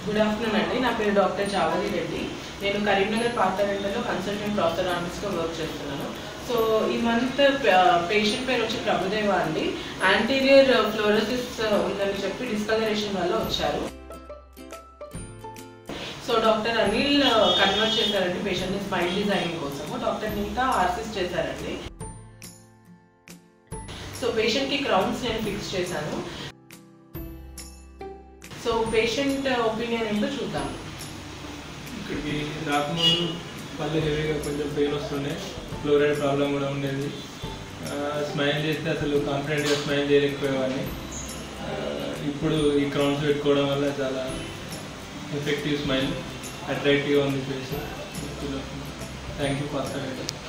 good afternoon అండి నా పేరు డాక్టర్ చావలి రెడ్డి నేను కరీంనగర్ పాతరెండలో కన్సల్టెంట్ ప్రాఫెసరానిస్ట్గా వర్క్ చేస్తున్నాను సో ఈ మంత్ పేషెంట్ పేరు వచ్చి ప్రభుదేవ అండి యాంటీరియర్ ఫ్లోరోసిస్ ఉందని చెప్పి డిస్కలరేషన్ వల్ల వచ్చారు సో డాక్టర్ అనిల్ కన్వర్ట్ చేశారండి పేషెంట్ని స్మైల్ డిజైనింగ్ కోసము డాక్టర్ నీతా ఆర్సిస్ చేశారండి సో పేషెంట్కి క్రౌన్స్ నేను ఫిక్స్ చేశాను సో పేషెంట్ ఒపీనియన్ ఏంటో చూద్దాం ఇక్కడికి రాకముందు పళ్ళు హెవీగా కొంచెం పెయిన్ వస్తుండే ఫ్లోరైడ్ ప్రాబ్లం కూడా ఉండేది స్మైల్ చేస్తే అసలు కాన్ఫిడెంట్గా స్మైల్ చేయలేకపోయేవాడిని ఆ, ఇప్పుడు ఈ క్రౌన్స్ పెట్టుకోవడం వల్ల చాలా ఎఫెక్టివ్ స్మైల్ అట్రాక్టివ్గా ఉంది ఫేస్ థ్యాంక్ యూ ఫాస్ట్